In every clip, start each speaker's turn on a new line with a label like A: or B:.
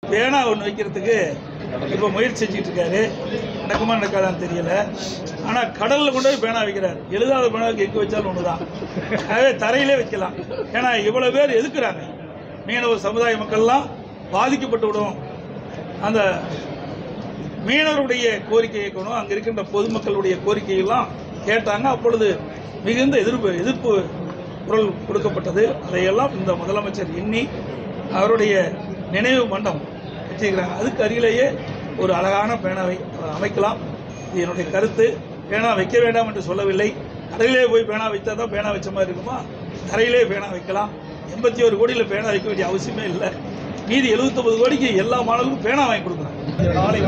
A: பேனா ஒன்று வைக்கிறதுக்கு இப்போ முயற்சி செஞ்சுட்டு இருக்காரு நடக்குமா நடக்காதான்னு தெரியல ஆனால் கடலில் கொண்டு போய் பேனா வைக்கிறார் எழுதாத பேனாவுக்கு எங்கே வச்சாலும் ஒன்று தான் அதே தரையிலே வைக்கலாம் ஏன்னா இவ்வளோ பேர் எதுக்குறாங்க மீனவ சமுதாய மக்கள்லாம் பாதிக்கப்பட்டு விடும் அந்த மீனவருடைய கோரிக்கை கேட்கணும் அங்கே இருக்கின்ற பொதுமக்களுடைய கோரிக்கையெல்லாம் கேட்டாங்க அப்பொழுது மிகுந்த எதிர்ப்பு எதிர்ப்பு குரல் கொடுக்கப்பட்டது அதையெல்லாம் இந்த முதலமைச்சர் எண்ணி அவருடைய நினைவு மண்டபம் வச்சிருக்கிறாங்க அதுக்கு அருகிலேயே ஒரு அழகான பேனாவை அவர் அமைக்கலாம் இது என்னுடைய கருத்து பேனா வைக்க வேண்டாம் என்று சொல்லவில்லை கடையிலே போய் பேனா வைத்தா தான் பேனா வச்ச மாதிரி இருக்குமா கரையிலே பேனா வைக்கலாம் எண்பத்தி ஒரு கோடியில் பேனா வைக்க வேண்டிய அவசியமே இல்லை மீதி 79 கோடிக்கு எல்லா மாடலுக்கும் பேனா வாங்கி கொடுக்குறோம் நாளை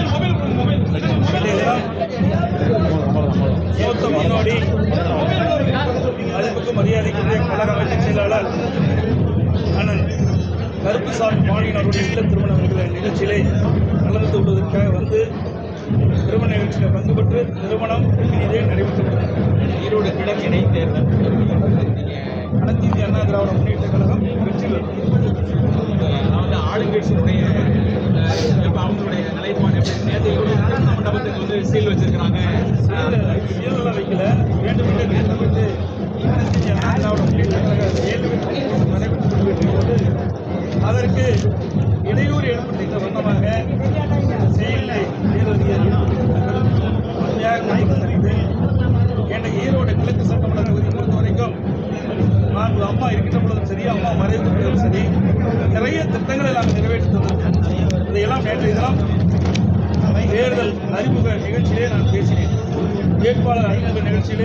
A: மூத்த முன்னோடி மதிப்புக்கு மரியாதைக்குரிய கழக அமைச்சர் செயலாளர் அண்ணன் கருப்புசாமி மாணியனருடைய இல்ல திருமணம் என்கிற நிகழ்ச்சியிலே கலந்து கொள்வதற்காக வந்து திருமண நிகழ்ச்சியில் பங்கு பெற்று திருமணம் இனிதே நடைபெற்றது
B: ஈரோடு கிழக்கு இடைத்தேர்தல்
A: அனைத்து இந்திய அண்ணா திராவிட முன்னேற்ற கழகம் வெற்றி பெறும்
B: அதாவது ஆளுங்கட்சியினுடைய அஹ், இப்ப அவங்களுடைய நிலைப்பாடு எப்படி நேற்று கூட திறந்த மண்டபத்துக்கு வந்து சீல் வச்சிருக்கிறாங்க
A: சீலெல்லாம் வைக்கல வேண்டுமென்றே திட்டமிட்டு அனைத்து இந்திய அண்ணா திராவிட முன்னேற்ற கழக செயல் நடைபெற்று கொண்டிருக்கிறது. அதற்கு இடையூறு ஏற்படுத்துகின்ற வண்ணமாக செயலில் நீதிபதிகள் ஈடுபட்டிருக்கிறார்கள். முழுமையாக கலைந்து அறிந்து எனக்கு ஈரோடு கிழக்கு சட்டமன்ற தொகுதி பொறுத்த வரைக்கும் நான் அம்மா இருக்கின்ற பொழுதும் சரி அம்மா மறைந்த பொழுதும் சரி நிறைய திட்டங்களை நாம் நிறைவேற்றி தந்தோம் இதையெல்லாம் நேற்றைய தினம் தேர்தல் அறிமுக நிகழ்ச்சியிலே நான் பேசினேன் வேட்பாளர் அறிமுக நிகழ்ச்சியிலே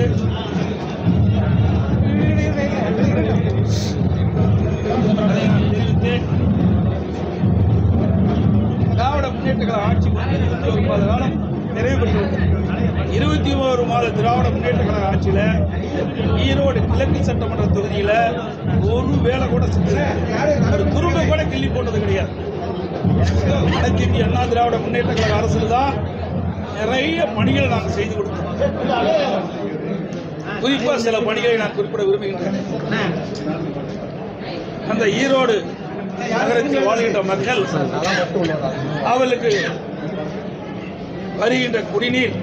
A: அதை நான் தெரிவித்தேன் திராவிட முன்னேற்ற கழக ஆட்சி இருபத்தி ஒரு மாத காலம் நிறைவு பெற்றுவிட்டது இருபத்தி ஒரு மாத திராவிட முன்னேற்ற கழக ஆட்சியில ஈரோடு கிழக்கு சட்டமன்ற தொகுதியில ஒரு வேலை கூட செஞ்சது ஒரு துரும்ப கூட கிள்ளி போட்டது கிடையாது அனைத்து இந்திய அண்ணா திராவிட முன்னேற்ற கழக அரசில் தான் நிறைய பணிகளை நாங்கள் செய்து கொடுத்தோம் குறிப்பாக சில பணிகளை நான் குறிப்பிட விரும்புகின்றேன் அந்த ஈரோடு நகரத்தில் வாழ்கின்ற மக்கள் அவர்களுக்கு வருகின்ற குடிநீர்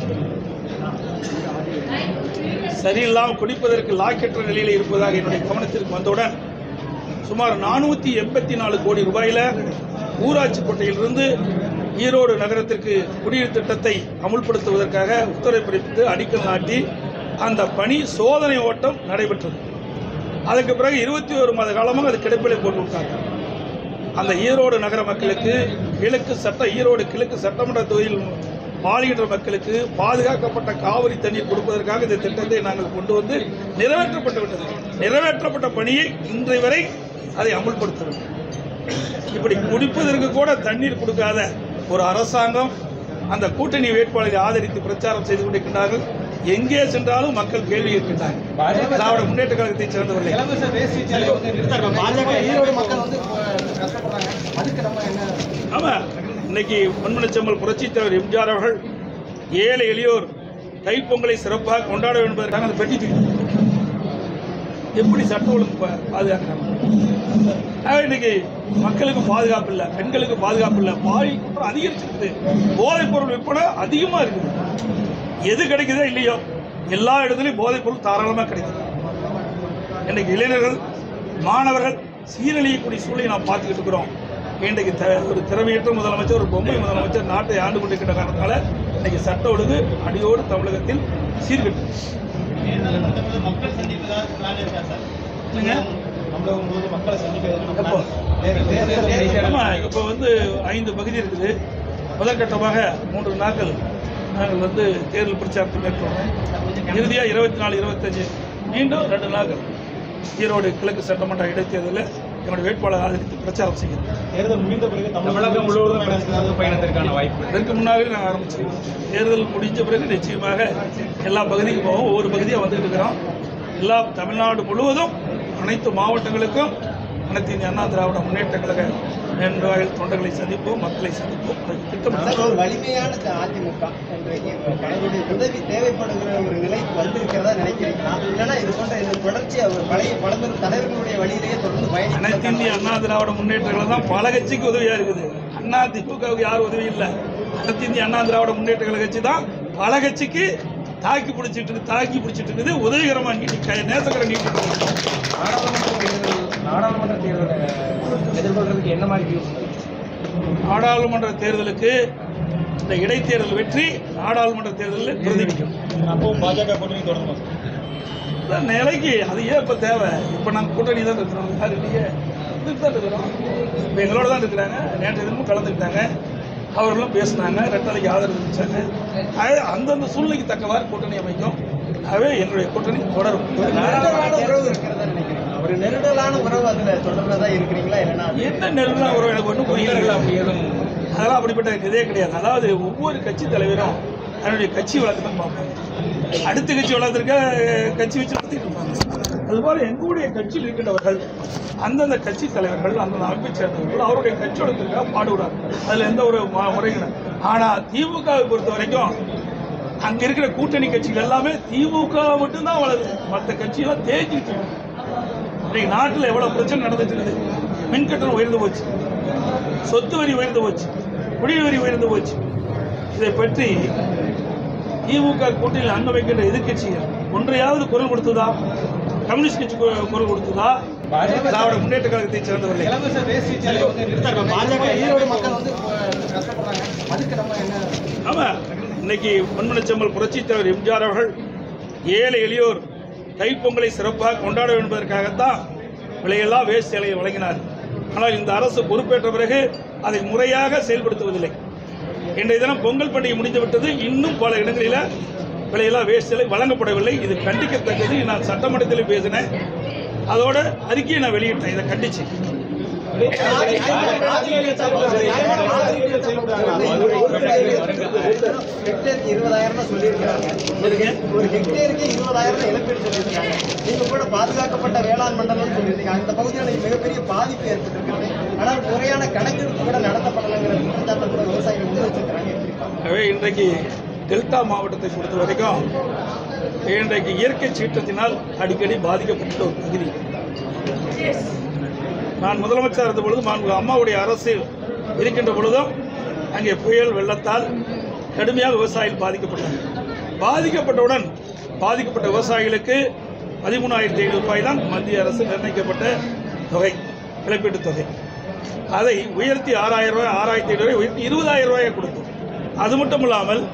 A: சரியில்லாமல் குடிப்பதற்கு லாக்கெற்ற நிலையில் இருப்பதாக என்னுடைய கவனத்திற்கு வந்தவுடன் சுமார் நானூற்றி எண்பத்தி நாலு கோடி ரூபாயில ஊராட்சி கோட்டையிலிருந்து ஈரோடு நகரத்திற்கு குடிநீர் திட்டத்தை அமுல்படுத்துவதற்காக உத்தரவு பிறப்பித்து அடிக்கல் நாட்டி அந்த பணி சோதனை ஓட்டம் நடைபெற்றது அதுக்கு பிறகு இருபத்தி ஒரு மாத காலமாக அது கிடப்பிலை போட்டு விட்டாங்க அந்த ஈரோடு நகர மக்களுக்கு கிழக்கு சட்ட ஈரோடு கிழக்கு சட்டமன்ற தொகுதியில் வாழ்கின்ற மக்களுக்கு பாதுகாக்கப்பட்ட காவிரி தண்ணீர் கொடுப்பதற்காக இந்த திட்டத்தை நாங்கள் கொண்டு வந்து நிறைவேற்றப்பட்டு விட்டது நிறைவேற்றப்பட்ட பணியை இன்றை வரை அதை அமுல்படுத்த வேண்டும் இப்படி குடிப்பதற்கு கூட தண்ணீர் கொடுக்காத ஒரு அரசாங்கம் அந்த கூட்டணி வேட்பாளரை ஆதரித்து பிரச்சாரம் செய்து கொண்டிருக்கின்றார்கள் எங்கே சென்றாலும் மக்கள் கேள்வி கேட்கின்றார்கள் திராவிட முன்னேற்ற கழகத்தை சேர்ந்தவர்கள்
B: இலவச வேஷ்டி சேலை வந்து நிறுத்தாங்க பாஜக
C: ஈரோடு மக்கள் வந்து இப்போ கஷ்டப்படுறாங்க அதுக்கு நம்ம என்ன
A: ஆமா இன்னைக்கு பொன்மனச்செம்மல் புரட்சித் தலைவர் எம்ஜிஆர் அவர்கள் ஏழை எளியோர் தைப்பொங்கலை சிறப்பாக கொண்டாட வேண்டும் என்பதற்காக அந்த பெட்டி தூக்கி எப்படி சட்ட ஒழுங்கு பா- பாதுகாக்கிறாங்க ஆக இன்னைக்கு மக்களுக்கு பாதுகாப்பு இல்லை பெண்களுக்கு பாதுகாப்பு இல்லை பாய் அப்புறம் அதிகரிச்சிருக்குது போதைப் பொருள் விற்பனை அதிகமாக இருக்குது எது கிடைக்குதோ இல்லையோ எல்லா இடத்துலையும் போதைப் பொருள் தாராளமாக கிடைக்குது இன்னைக்கு இளைஞர்கள் மாணவர்கள் சீரழியக்கூடிய சூழலை நாம் பார்த்துக்கிட்டு இருக்கிறோம் இன்றைக்கு த- ஒரு திறமையற்ற முதலமைச்சர் ஒரு பொம்மை முதலமைச்சர் நாட்டை ஆண்டு கொண்டிருக்கிற காரணத்தால இன்னைக்கு சட்ட ஒழுங்கு அடியோடு தமிழகத்தில் சீர்கட்டு
B: மக்கள் சந்திப்பு தான் பிளான் இருக்கா சார்
A: இல்லைங்க
B: தமிழகம் முழுவதும் மக்களை
A: எப்போ?
B: சந்திக்க
A: ஆமா இப்போ வந்து ஐந்து பகுதி இருக்குது முதற்கட்டமாக மூன்று நாட்கள் நாங்கள் வந்து தேர்தல் பிரச்சாரத்தை மேற்கொண்டோம் இறுதியாக இருபத்தி நாலு இருபத்தஞ்சு மீண்டும் ரெண்டு நாட்கள் ஈரோடு கிழக்கு சட்டமன்ற இடைத்தேர்தலில் என்னுடைய வேட்பாளர் ஆதரித்து பிரச்சாரம் செய்கிறோம்
B: தேர்தல் முடிந்த பிறகு தமிழகம் முழுவதும் பயணத்திற்கான வாய்ப்பு
A: இதற்கு முன்னாலே நாங்கள் ஆரம்பிச்சிருக்கோம் தேர்தல் முடிஞ்ச பிறகு நிச்சயமாக எல்லா பகுதிக்கும் போவோம் ஒவ்வொரு பகுதியாக வந்துட்டு இருக்கிறோம் எல்லா தமிழ்நாடு முழுவதும் அனைத்து மாவட்டங்களுக்கும் அனைத்து இந்திய அண்ணா திராவிட முன்னேற்ற கழக நிர்வாகிகள் தொண்டர்களை சந்திப்போம் மக்களை சந்திப்போம் அதுக்கு திட்டமிட்டு
C: ஒரு வலிமையான த- அதிமுக இன்றைக்கு பலருடைய உதவி தேவைப்படுகிற ஒரு நிலைக்கு வந்திருக்கிறதா நினைக்கிறீங்களா இல்லைன்னா இது போன்ற இது தொடர்ச்சி அவர் பழைய பலதொரு தலைவர்களுடைய வழியிலேயே தொடர்ந்து
A: அனைத்து
C: பயணிக்க
A: இந்திய அண்ணா திராவிட முன்னேற்ற கழகம் தான் பல கட்சிக்கு உதவியாக இருக்குது அண்ணா திமுகவுக்கு யாரும் உதவி இல்லை அனைத்து இந்திய அண்ணா திராவிட முன்னேற்ற கழக கட்சி தான் பல கட்சிக்கு தாக்கி பிடிச்சிட்டு இருக்கு தாக்கி பிடிச்சிட்டு இருக்குது உதவிகரமா நீட்டி க- நேசக்கரை நீட்டி
D: நாடாளுமன்ற தேர்தல் நாடாளுமன்ற தேர்தலை எதிர்கொள்றதுக்கு என்ன மாதிரி வியூஸ்
A: நாடாளுமன்ற தேர்தலுக்கு இந்த இடைத்தேர்தல் வெற்றி நாடாளுமன்ற தேர்தலில் பிரதிபலிக்கும்
D: அப்பவும் பாஜக கூட்டணி தொடருமா
A: இந்த நிலைக்கு அது ஏன் இப்போ தேவை இப்போ நாங்கள் கூட்டணி தான் இருக்கிறோம் யார் இல்லையே இதுக்கு தான் இருக்கிறோம் இப்போ எங்களோட தான் இருக்கிறாங்க நேற்று தினமும் கலந்துக்கிட்டாங்க அவர்களும் பேசினாங்க ரெட்டலைக்கு ஆதரவு தெரிவிச்சாங்க ஆகவே அந்தந்த சூழ்நிலைக்கு தக்கவாறு கூட்டணி அமைக்கும் ஆகவே எங்களுடைய கூட்டணி தொடரும்
C: நெருடலான உறவு இருக்கிறதா நினைக்கிறீங்க ஒரு நெருடலான உறவு அதுல தொடர்றதா இருக்கிறீங்களா இல்லைன்னா அது
A: என்ன நெருங்கினா ஒரு எனக்கு ஒன்றும் புரியல
D: அப்படி எதுவும்
A: அதெல்லாம் அப்படிப்பட்ட இதே கிடையாது அதாவது ஒவ்வொரு கட்சி தலைவரும் தன்னுடைய கட்சி வளர்த்து தான் பார்ப்பாங்க அடுத்த கட்சி வளர்த்துருக்க கட்சி வச்சு நடத்திட்டு இருப்பாங்க அதுபோல எங்களுடைய கட்சியில் இருக்கின்றவர்கள் அந்தந்த கட்சி தலைவர்கள் அந்தந்த அமைப்பை சேர்ந்தவர்கள் அவருடைய கட்சி வளர்த்துக்காக பாடுகிறார் அதில் எந்த ஒரு ம- முறையும் கிடையாது. ஆனா திமுகவை பொறுத்த வரைக்கும் அங்க இருக்கிற கூட்டணி கட்சிகள் எல்லாமே திமுக மட்டும்தான் வளருது மற்ற கட்சியெல்லாம் தேய்ச்சிட்டு இருக்கு. இன்னைக்கு நாட்டில் எவ்வளவு பிரச்சனை நடந்துட்டு இருக்குது மின் கட்டணம் உயர்ந்து போச்சு சொத்து வரி உயர்ந்து போச்சு குடிநீர் வரி உயர்ந்து போச்சு இதை பற்றி திமுக கூட்டணியில் அங்க வைக்கின்ற எதிர்க்கட்சிகள் ஒன்றையாவது குரல் கொடுத்ததா கம்யூனிஸ்ட் கட்சி கு- குரல் கொடுத்ததா திராவிட முன்னேற்ற கழகத்தை சேர்ந்தவர்கள்
C: இலவச வேஷ்டி சேலை வந்து பாஜக ஈரோடு மக்கள் வந்து அஹ், கஷ்டப்படுறாங்க அதுக்கு நம்ம என்ன
A: ஆமா இன்னைக்கு பொன்மனச்செம்மல் புரட்சித் தலைவர் எம்ஜிஆர் அவர்கள் ஏழை எளியோர் தைப்பொங்கலை சிறப்பாக கொண்டாட வேண்டும் என்பதற்காகத்தான் விலையெல்லாம் வேஸ்ட் சேலையை வழங்கினார் ஆனால் இந்த அரசு பொறுப்பேற்ற பிறகு அதை முறையாக செயல்படுத்துவதில்லை இன்றைய தினம் பொங்கல் பண்டிகை முடிந்துவிட்டது இன்னும் பல இடங்களில் விலையெல்லாம் வேஸ்ட் சேலை வழங்கப்படவில்லை இது கண்டிக்கத்தக்கது நான் சட்டமன்றத்தில் பேசினேன் அதோட அறிக்கையை நான் வெளியிட்டேன் இதை கண்டிச்சு
C: ஹெக்டேருக்கு இருபதாயிரம் தான் சொல்லியிருக்காங்க ஒரு ஹெக்டேருக்கு இருபதாயிரம் இழப்பீடு சொல்லியிருக்காங்க நீங்க கூட பாதுகாக்கப்பட்ட வேளாண் மண்டலம்னு சொல்லியிருக்கீங்க அந்த பகுதியில் இன்னைக்கு மிகப்பெரிய பாதிப்பு ஏற்பட்டிருக்கிறது ஆனால் முறையான கணக்கெடுப்பு கூட நடத்தப்படலைங்கிற குற்றச்சாட்டை கூட விவசாயிகள் முன் வச்சிருக்கிறாங்க
A: எனவே இன்றைக்கு டெல்டா மாவட்டத்தை பொறுத்த வரைக்கும் இன்றைக்கு இயற்கை சீற்றத்தினால் அடிக்கடி பாதிக்கப்பட்ட ஒரு பகுதி நான் முதலமைச்சர் இருந்த பொழுது மாண்பு அம்மாவுடைய அரசு இருக்கின்ற பொழுதும் அங்கே புயல் வெள்ளத்தால் கடுமையாக விவசாயிகள் பாதிக்கப்பட்டாங்க பாதிக்கப்பட்டவுடன் பாதிக்கப்பட்ட விவசாயிகளுக்கு பதிமூணாயிரத்தி ஐநூறு ரூபாய் தான் மத்திய அரசு நிர்ணயிக்கப்பட்ட தொகை இழப்பீட்டுத் தொகை அதை உயர்த்தி ஆறாயிரம் ரூபாய் ஆறாயிரத்தி ஐநூறு ரூபாய் உயர்த்தி இருபதாயிரம் ரூபாயை கொடுத்தோம் அது மட்டும் இல்லாமல்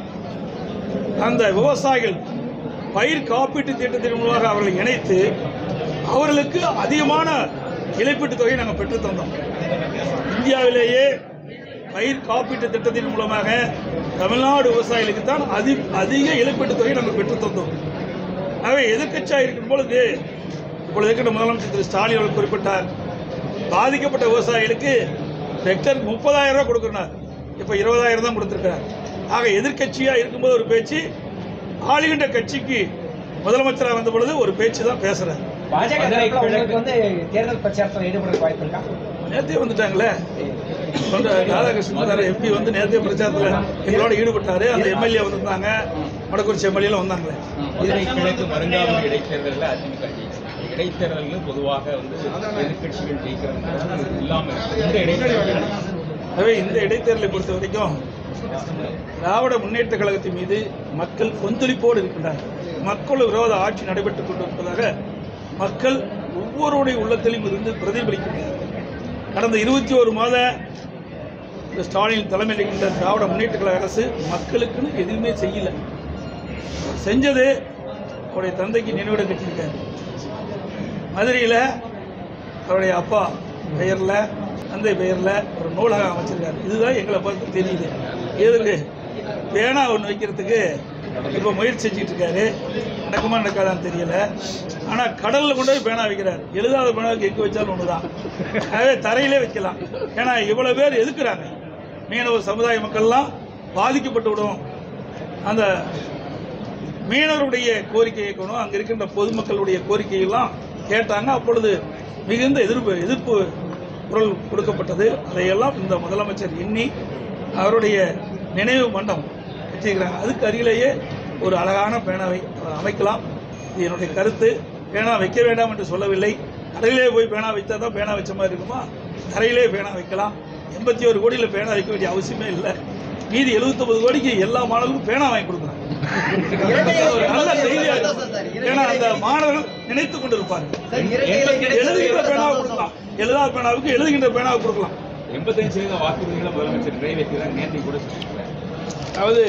A: அந்த விவசாயிகள் பயிர் காப்பீட்டு திட்டத்தின் மூலமாக அவர்களை இணைத்து அவர்களுக்கு அதிகமான இழப்பீட்டுத் தொகையை நாங்கள் பெற்றுத் தந்தோம் இந்தியாவிலேயே பயிர் காப்பீட்டு திட்டத்தின் மூலமாக தமிழ்நாடு விவசாயிகளுக்கு தான் அதி அதிக இழப்பீட்டுத் தொகையை நாங்கள் பெற்றுத் தந்தோம் ஆகவே எதிர்க்கட்சியாக இருக்கும் பொழுது இப்பொழுது இருக்கின்ற முதலமைச்சர் திரு ஸ்டாலின் அவர்கள் குறிப்பிட்டார் பாதிக்கப்பட்ட விவசாயிகளுக்கு ஹெக்டர் முப்பதாயிரம் ரூபாய் கொடுக்குறார் இப்போ இருபதாயிரம் தான் கொடுத்துருக்கிறார் ஆக எதிர்க்கட்சியாக இருக்கும்போது ஒரு பேச்சு ஆளுகின்ற கட்சிக்கு முதலமைச்சராக வந்த பொழுது ஒரு பேச்சு தான் பேசுகிறார்
D: பாஜக தரப்புல உங்களுக்கு வந்து தேர்தல் பிரச்சாரத்தில் ஈடுபட வாய்ப்பு இருக்கா
A: நேத்தே வந்துட்டாங்களே வந்து ராதாகிருஷ்ணன் எம்பி வந்து நேத்தே பிரச்சாரத்தில் எங்களோட ஈடுபட்டாரு அந்த எம்எல்ஏ வந்திருந்தாங்க மடக்குறிச்சி எம்எல்ஏல வந்தாங்களே
E: மதுரை கிழக்கு மருங்காவூர் இடைத்தேர்தலில் அதிமுக ஜெயிச்சு இடைத்தேர்தலில் பொதுவாக வந்து எதிர்க்கட்சிகள் ஜெயிக்கிறது இல்லாமல் இருக்கு. இந்த இடைத்தேர்தல்
A: எனவே இந்த இடைத்தேர்தலை பொறுத்த வரைக்கும் திராவிட முன்னேற்ற கழகத்தின் மீது மக்கள் கொந்தளிப்போடு இருக்கின்றார்கள் மக்கள் விரோத ஆட்சி நடைபெற்றுக் கொண்டிருப்பதாக மக்கள் ஒவ்வொருடைய உள்ளத்திலும் இருந்து பிரதிபலிக்கின்றனர் கடந்த இருபத்தி ஒரு மாத இந்த ஸ்டாலின் தலைமையில் இருக்கின்ற திராவிட முன்னேற்ற கழக அரசு மக்களுக்குன்னு எதுவுமே செய்யல செஞ்சது அவருடைய தந்தைக்கு நினைவிடம் கட்டியிருக்காரு மதுரையில் அவருடைய அப்பா பெயரில் தந்தை பெயரில் ஒரு நூலகம் அமைச்சிருக்காரு இதுதான் எங்களை பார்த்து தெரியுது எதுக்கு பேனா ஒன்று வைக்கிறதுக்கு இப்போ முயற்சி செஞ்சுட்டு இருக்காரு நடக்குமா நடக்காதான்னு தெரியல ஆனால் கடலில் கொண்டு போய் பேனா வைக்கிறார் எழுதாத பேனாவுக்கு எங்கே வச்சாலும் ஒன்று தான் அதே தரையிலே வைக்கலாம் ஏன்னா இவ்வளோ பேர் எதுக்குறாங்க மீனவர் சமுதாய மக்கள்லாம் பாதிக்கப்பட்டு விடும் அந்த மீனவருடைய கோரிக்கை கேட்கணும் அங்கே இருக்கின்ற பொதுமக்களுடைய கோரிக்கையெல்லாம் கேட்டாங்க அப்பொழுது மிகுந்த எதிர்ப்பு எதிர்ப்பு குரல் கொடுக்கப்பட்டது அதையெல்லாம் இந்த முதலமைச்சர் எண்ணி அவருடைய நினைவு மண்டபம் வச்சிருக்கிறாங்க அதுக்கு அருகிலேயே ஒரு அழகான பேனாவை அவர் அமைக்கலாம் இது என்னுடைய கருத்து பேனா வைக்க வேண்டாம் என்று சொல்லவில்லை கடையிலே போய் பேனா வைத்தா தான் பேனா வச்ச மாதிரி இருக்குமா கரையிலே பேனா வைக்கலாம் எண்பத்தி ஒரு கோடியில் பேனா வைக்க வேண்டிய அவசியமே இல்லை மீதி 79 கோடிக்கு எல்லா மாணவர்களுக்கும் பேனா வாங்கி கொடுக்குறாங்க
C: இரட்டை
A: அது ஒரு நல்ல
C: இலக்கம்
A: செய்தியா
C: சந்தோஷம் சார்.
A: இருக்கும்
C: இரட்டை
A: ஏன்னா அந்த
C: இலக்கம்
A: மாணவர்கள் நினைத்து கொண்டிருப்பார்கள்
C: சார், இரட்டை இலக்கம்
A: எழுதுகின்ற
C: கிடைச்சது
A: பேனாவை
C: சந்தோஷம்.
A: கொடுக்கலாம் எழுதாத பேனாவுக்கு எழுதுகின்ற பேனாவை கொடுக்கலாம்
E: எண்பத்தஞ்சு சதவீத வாக்குறுதிகளை முதலமைச்சர் நிறைவேற்றுகிறார் நேற்று கூட சொல்லியிருக்கிறார்
A: அதாவது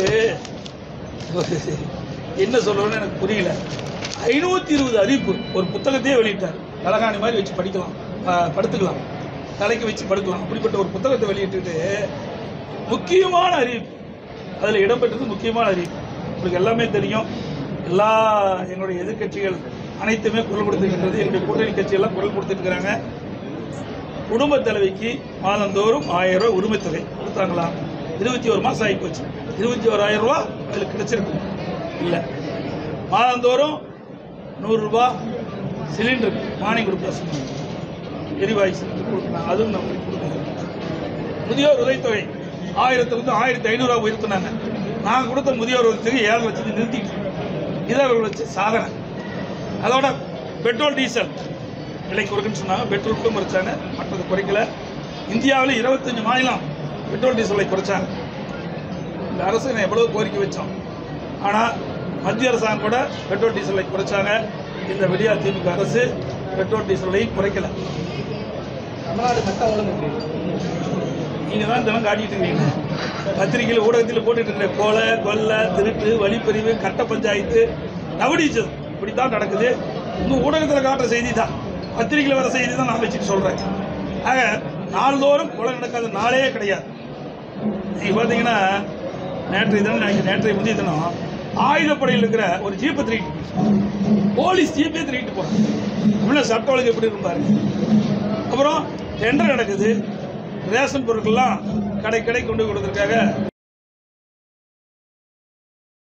A: என்ன சொல்றதுன்னு எனக்கு புரியல ஐநூத்தி இருபது அறிவிப்பு ஒரு புத்தகத்தையே வெளியிட்டார் தலகாணி மாதிரி வச்சு படிக்கலாம் ஆ, படுத்துக்கலாம் தலைக்கு வச்சு படுக்கலாம் அப்படிப்பட்ட ஒரு புத்தகத்தை வெளியிட்டுட்டு முக்கியமான அறிவிப்பு அதில் இடம்பெற்றது முக்கியமான அறிவிப்பு உங்களுக்கு எல்லாமே தெரியும் எல்லா எங்களுடைய எதிர்க்கட்சிகள் அனைத்துமே குரல் கொடுத்துருக்கின்றது என்னுடைய கூட்டணி கட்சியெல்லாம் குரல் கொடுத்துருக்குறாங்க குடும்ப தலைவிக்கு மாதந்தோறும் ஆயிரம் ரூபாய் உரிமைத் தொகை கொடுத்தாங்களா இருபத்தி ஒரு மாதம் ஆகி போச்சு இருபத்தி ஓராயிரம் ரூபா அதில் கிடைச்சிருக்கு இல்லை மாதந்தோறும் நூறுரூபா சிலிண்டர் மானியம் கொடுத்தா சொன்னாங்க எரிவாயு சிலிண்டர் கொடுக்கலாம் அதுவும் நம்ம கொடுக்கல முதியோர் உதவித்தொகை ஆயிரத்துலேருந்து ஆயிரத்தி ஐநூறுரூவா உயர்த்தினாங்க நாங்கள் கொடுத்த முதியோர் உதவித்தொகை ஏழு லட்சத்தி நிறுத்திட்டு இதை அவர்கள் வச்சு சாதனை அதோட பெட்ரோல் டீசல் விலை குறைக்குன்னு சொன்னாங்க பெட்ரோலுக்கும் குறைச்சாங்க மற்றது குறைக்கல இந்தியாவில் இருபத்தஞ்சு மாநிலம் பெட்ரோல் டீசலை குறைச்சாங்க இந்த அரசு நான் எவ்வளவு கோரிக்கை வச்சோம் ஆனால் மத்திய அரசாங்கம் கூட பெட்ரோல் டீசலை குறைச்சாங்க இந்த விடியா திமுக அரசு பெட்ரோல் டீசலை குறைக்கல
D: தமிழ்நாடு சட்ட ஒழுங்கு
A: நீங்க தான் தினம் காட்டிட்டு இருக்கீங்க பத்திரிகையில் ஊடகத்தில் போட்டுட்டு இருக்கிற கொலை கொள்ளை திருட்டு வழிப்பறிவு கட்ட பஞ்சாயத்து நவடிச்சது இப்படி தான் நடக்குது உங்க ஊடகத்தில் காட்டுற செய்தி தான் பத்திரிகையில் வர செய்தி தான் நான் வச்சுட்டு சொல்றேன் ஆக நாள்தோறும் கொலை நடக்காத நாளே கிடையாது நீங்க பார்த்தீங்கன்னா நேற்றைய தினம் நினைக்கிறேன், நேற்றைய முந்தைய தினம் ஆயுதப்படையில் இருக்கிற ஒரு ஜீப்பை திருட்டு போலீஸ் ஜீப்பே திருட்டு போறாங்க தமிழக சட்ட ஒழுங்கு எப்படி இருப்பாரு அப்புறம் டெண்டர் நடக்குது ரேஷன் பொருட்கள்லாம் கடை கடை கொண்டு கொடுத்துருக்காங்க